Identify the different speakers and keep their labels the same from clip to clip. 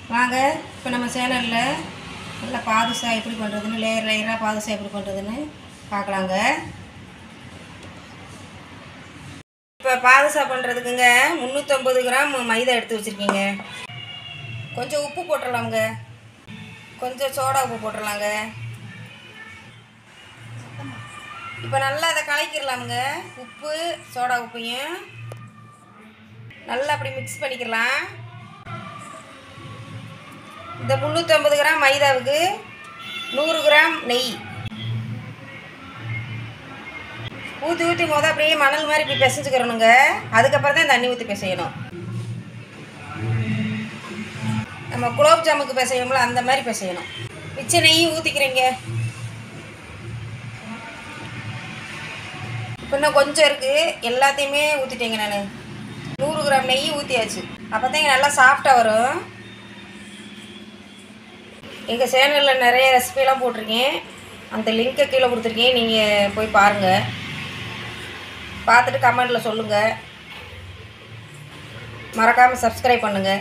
Speaker 1: வாங்க இப்போ நம்ம சேனலில் நல்லா பாதுஷா எப்படி பண்ணுறதுன்னு லேயர் லேயராக பாதுஷா எப்படி பண்ணுறதுன்னு பார்க்கலாங்க இப்போ பாதுஷா பண்ணுறதுக்குங்க முந்நூற்றம்பது கிராம் மைதா எடுத்து வச்சுருக்கீங்க கொஞ்சம் உப்பு போட்டுடலாமுங்க கொஞ்சம் சோடா உப்பு போட்டுடலாங்க இப்போ நல்லா அதை கலக்கிடலாமுங்க உப்பு சோடா உப்பையும் நல்லா அப்படி மிக்ஸ் பண்ணிக்கலாம் இந்த முந்நூற்றம்பது கிராம் மைதாவுக்கு நூறு கிராம் நெய் ஊற்றி ஊற்றி மொதல் அப்படியே மணல் மாதிரி இப்படி பிசைஞ்சுக்கிறணுங்க அதுக்கப்புறம் தான் தண்ணி ஊற்றி பிசையணும் நம்ம குலோப் ஜாமுக்கு பிசையோம்ல அந்த மாதிரி பிசையணும் மிச்ச நெய்யும் ஊற்றிக்கிறீங்க இப்போ இன்னும் கொஞ்சம் இருக்குது எல்லாத்தையுமே ஊற்றிட்டேங்க நான் நூறு கிராம் நெய் ஊற்றியாச்சு அப்போ தான் நல்லா சாஃப்டாக வரும் எங்கள் சேனலில் நிறைய ரெசிபிலாம் போட்டிருக்கேன் அந்த லிங்க்கை கீழே கொடுத்துருக்கேன் நீங்கள் போய் பாருங்கள் பார்த்துட்டு கமெண்டில் சொல்லுங்கள் மறக்காமல் சப்ஸ்கிரைப் பண்ணுங்கள்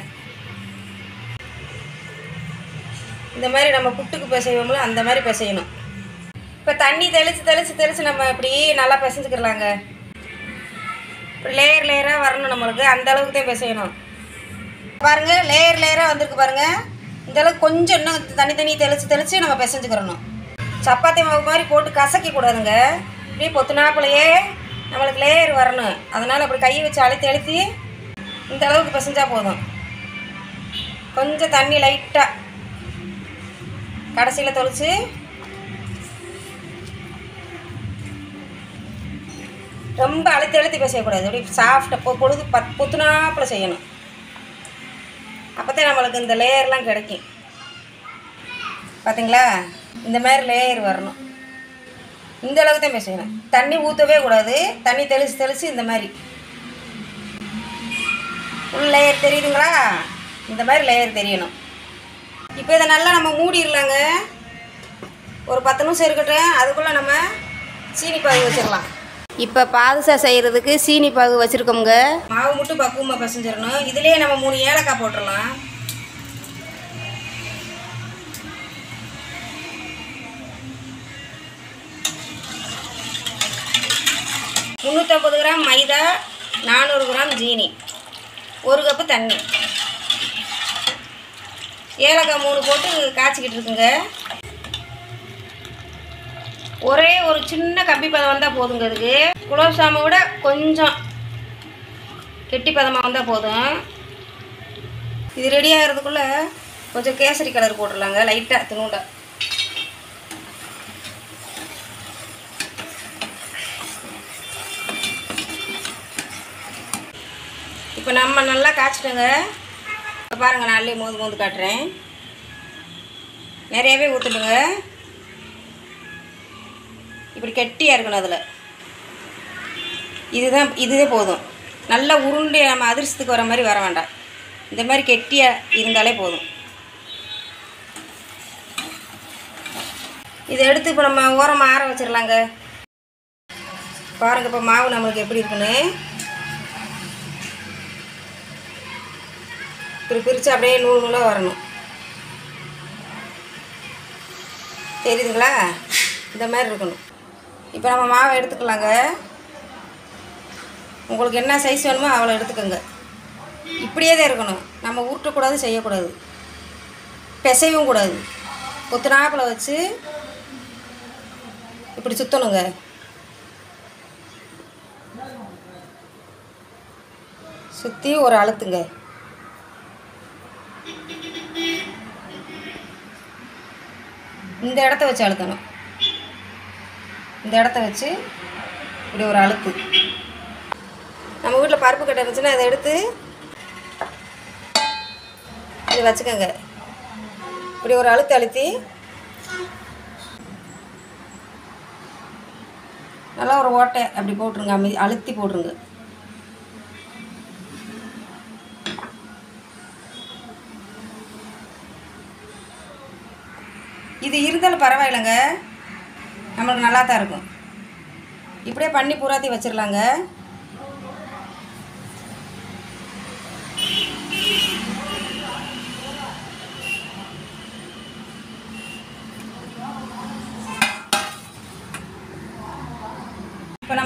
Speaker 1: இந்த மாதிரி நம்ம புட்டுக்கு பிசைவோம்ல அந்த மாதிரி பிசையணும் இப்போ தண்ணி தெளித்து தெளித்து தெளித்து நம்ம இப்படி நல்லா பிசைஞ்சுக்கிறலாங்க இப்போ லேயர் லேயராக வரணும் நம்மளுக்கு அந்த அளவுக்கு தான் பிசையணும் பாருங்கள் லேயர் லேயராக வந்திருக்கு பாருங்கள் இந்த அளவுக்கு கொஞ்சம் இன்னும் தனித்தனி தெளித்து தெளித்து நம்ம பிசைஞ்சுக்கிறணும் சப்பாத்தி மாவு மாதிரி போட்டு கசக்க கூடாதுங்க இப்படியே பொத்துனாப்புலையே நம்மளுக்கு லேயர் வரணும் அதனால் அப்படி கையை வச்சு அழுத்தி அழுத்தி இந்த அளவுக்கு பிசைஞ்சா போதும் கொஞ்சம் தண்ணி லைட்டாக கடைசியில் தொளிச்சு ரொம்ப அழுத்தி அழுத்தி பிசையக்கூடாது அப்படி சாஃப்டாக பொழுது பத் பொத்துனாப்பில் செய்யணும் அப்போ தான் நம்மளுக்கு இந்த லேயர்லாம் கிடைக்கும் பார்த்தீங்களா இந்த மாதிரி லேயர் வரணும் இந்த அளவுக்கு தான் பிசையணும் தண்ணி ஊற்றவே கூடாது தண்ணி தெளித்து தெளித்து இந்த மாதிரி உள் லேயர் தெரியுதுங்களா இந்த மாதிரி லேயர் தெரியணும் இப்போ இதை நல்லா நம்ம மூடிடலாங்க ஒரு பத்து நிமிஷம் இருக்கட்டும் அதுக்குள்ளே நம்ம சீனி பாகு வச்சிடலாம் இப்போ பாதுசா செய்கிறதுக்கு சீனி பாகு வச்சுருக்கோங்க மாவு மட்டும் பக்குவமாக பசஞ்சிடணும் இதுலேயே நம்ம மூணு ஏலக்காய் போட்டுடலாம் முந்நூற்றம்பது கிராம் மைதா நானூறு கிராம் ஜீனி ஒரு கப்பு தண்ணி ஏலக்காய் மூணு போட்டு காய்ச்சிக்கிட்டு இருக்குங்க ஒரே ஒரு சின்ன கம்பி பதம் வந்தால் போதுங்க அதுக்கு குலோப் ஜாமை விட கொஞ்சம் கெட்டி பதமாக வந்தால் போதும் இது ரெடி ஆகிறதுக்குள்ளே கொஞ்சம் கேசரி கலர் போட்டுடலாங்க லைட்டாக தினூண்டா இப்போ நம்ம நல்லா காய்ச்சிட்டோங்க இப்போ பாருங்கள் நான் அள்ளி மோது மோது காட்டுறேன் நிறையவே ஊற்றுடுங்க இப்படி கெட்டியாக இருக்கணும் அதில் இதுதான் இதுவே போதும் நல்லா உருண்டை நம்ம அதிர்ஷ்டத்துக்கு வர மாதிரி வர வேண்டாம் இந்த மாதிரி கெட்டியாக இருந்தாலே போதும் இதை எடுத்து இப்போ நம்ம ஓரமாக ஆற வச்சிடலாங்க பாருங்கள் இப்போ மாவு நம்மளுக்கு எப்படி இருக்குன்னு இப்படி பிரித்து அப்படியே நூல் நூலாக வரணும் தெரியுதுங்களா இந்த மாதிரி இருக்கணும் இப்போ நம்ம மாவை எடுத்துக்கலாங்க உங்களுக்கு என்ன சைஸ் வேணுமோ அவ்வளோ எடுத்துக்கோங்க இப்படியே தான் இருக்கணும் நம்ம உருட்டக்கூடாது செய்யக்கூடாது பிசையவும் கூடாது கொத்துனாப்பில் வச்சு இப்படி சுற்றணுங்க சுற்றி ஒரு அழுத்துங்க இந்த இடத்த வச்சு அழுத்தணும் இந்த இடத்த வச்சு இப்படி ஒரு அழுத்து நம்ம வீட்டில் பருப்பு கட்டை இருந்துச்சுன்னா அதை எடுத்து இப்படி வச்சுக்கோங்க இப்படி ஒரு அழுத்து அழுத்தி நல்லா ஒரு ஓட்டை அப்படி போட்டுருங்க அமி அழுத்தி போட்டுருங்க இது இருந்தாலும் பரவாயில்லைங்க நம்மளுக்கு நல்லா தான் இருக்கும் இப்படியே பண்ணி பூராத்தி வச்சிடலாங்க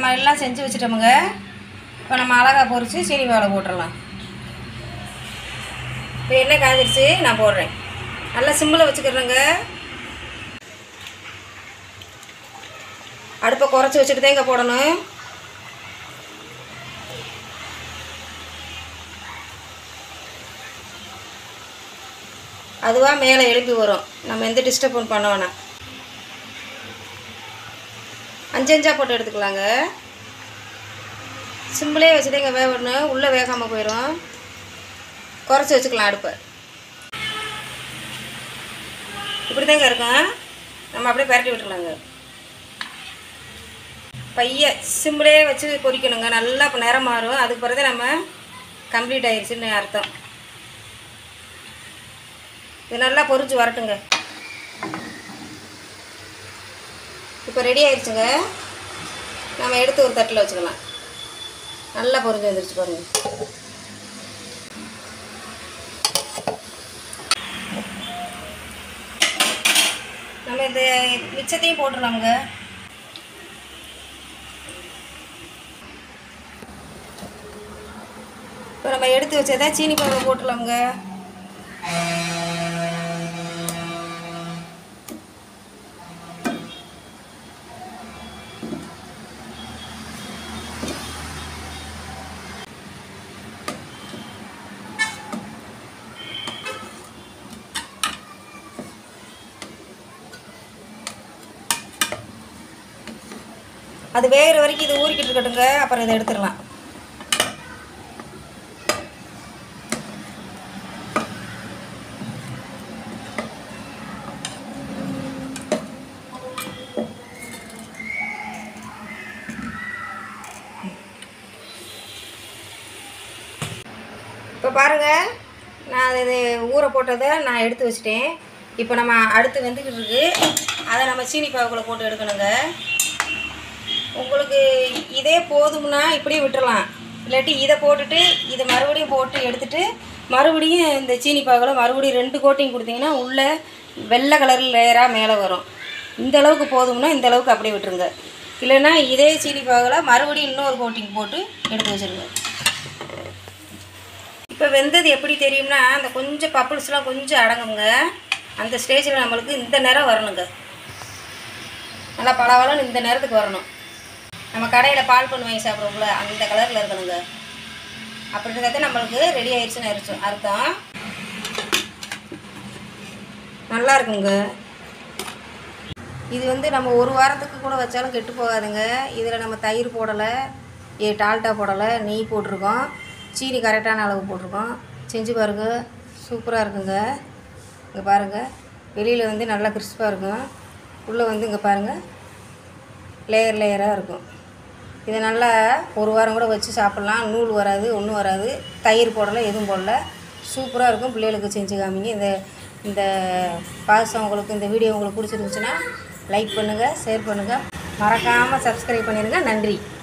Speaker 1: நம்ம எல்லாம் செஞ்சு வச்சுட்டோமுங்க இப்போ நம்ம அழகா பொரிச்சு சீனி வேலை போட்டுடலாம் இப்போ எண்ணெய் காய்ச்சிருச்சு நான் போடுறேன் நல்லா சிம்மில் வச்சுக்கிறேங்க அடுப்பை குறைச்சி வச்சுட்டு தான் இங்கே போடணும் அதுவாக மேலே எழுப்பி வரும் நம்ம எந்த டிஸ்டர்பன் பண்ண வேணாம் அஞ்சு அஞ்சா போட்டு எடுத்துக்கலாங்க சிம்பிளே வச்சுட்டு இங்கே வேகணும் உள்ளே வேகாமல் போயிடும் குறைச்சி வச்சுக்கலாம் அடுப்பை இப்படி தாங்க இருக்கும் நம்ம அப்படியே பரட்டி விட்டுக்கலாங்க பைய சிம்பிளே வச்சு பொரிக்கணுங்க நல்லா இப்போ நிறம் மாறும் அதுக்கு பிறகு நம்ம கம்ப்ளீட் ஆயிடுச்சுன்னு அர்த்தம் இது நல்லா பொரிச்சு வரட்டுங்க இப்போ ரெடி ஆயிடுச்சுங்க நம்ம எடுத்து ஒரு தட்டில் வச்சுக்கலாம் நல்லா பொரிஞ்சு வந்துருச்சு பாருங்க நம்ம இந்த மிச்சத்தையும் போட்டுடலாமுங்க இப்போ நம்ம எடுத்து வச்சதை சீனி பவுடர் போட்டுடலாமுங்க அது வேகிற வரைக்கும் இது ஊறிக்கிட்டு இருக்கட்டுங்க அப்புறம் இதை எடுத்துடலாம் இப்போ பாருங்கள் நான் இது ஊற போட்டதை நான் எடுத்து வச்சிட்டேன் இப்போ நம்ம அடுத்து வெந்துக்கிட்டு இருக்கு அதை நம்ம சீனி பாவுக்குள்ளே போட்டு எடுக்கணுங்க உங்களுக்கு இதே போதும்னா இப்படியே விட்டுறலாம் இல்லாட்டி இதை போட்டுட்டு இதை மறுபடியும் போட்டு எடுத்துட்டு மறுபடியும் இந்த சீனி பாகில் மறுபடியும் ரெண்டு கோட்டிங் கொடுத்தீங்கன்னா உள்ளே வெள்ளை கலர் லேயராக மேலே வரும் இந்த அளவுக்கு போதும்னா இந்த அளவுக்கு அப்படியே விட்டுருங்க இல்லைன்னா இதே சீனி பாகில் மறுபடியும் இன்னொரு கோட்டிங் போட்டு எடுத்து வச்சுருங்க இப்போ வெந்தது எப்படி தெரியும்னா அந்த கொஞ்சம் பப்புள்ஸ்லாம் கொஞ்சம் அடங்குங்க அந்த ஸ்டேஜில் நம்மளுக்கு இந்த நேரம் வரணுங்க நல்லா பளபளன்னு இந்த நேரத்துக்கு வரணும் நம்ம கடையில் பால் பண்ணு வாங்கி சாப்பிட்றோம்ல அந்த கலரில் இருக்கணுங்க அப்படி இருந்தால் நம்மளுக்கு ரெடி ஆயிடுச்சுன்னு அரிச்சோம் அர்த்தம் நல்லா இருக்குங்க இது வந்து நம்ம ஒரு வாரத்துக்கு கூட வச்சாலும் கெட்டு போகாதுங்க இதில் நம்ம தயிர் போடலை ஏ டால்டா போடலை நெய் போட்டிருக்கோம் சீனி கரெக்டான அளவு போட்டிருக்கோம் செஞ்சு பாருங்க சூப்பராக இருக்குங்க இங்கே பாருங்கள் வெளியில் வந்து நல்லா கிறிஸ்பாக இருக்கும் உள்ளே வந்து இங்கே பாருங்கள் லேயர் லேயராக இருக்கும் இதை நல்லா ஒரு வாரம் கூட வச்சு சாப்பிட்லாம் நூல் வராது ஒன்றும் வராது தயிர் போடலை எதுவும் போடல சூப்பராக இருக்கும் பிள்ளைகளுக்கு செஞ்சு காமிங்க இந்த இந்த பாசம் உங்களுக்கு இந்த வீடியோ உங்களுக்கு பிடிச்சிருந்துச்சுன்னா லைக் பண்ணுங்கள் ஷேர் பண்ணுங்கள் மறக்காமல் சப்ஸ்கிரைப் பண்ணிடுங்க நன்றி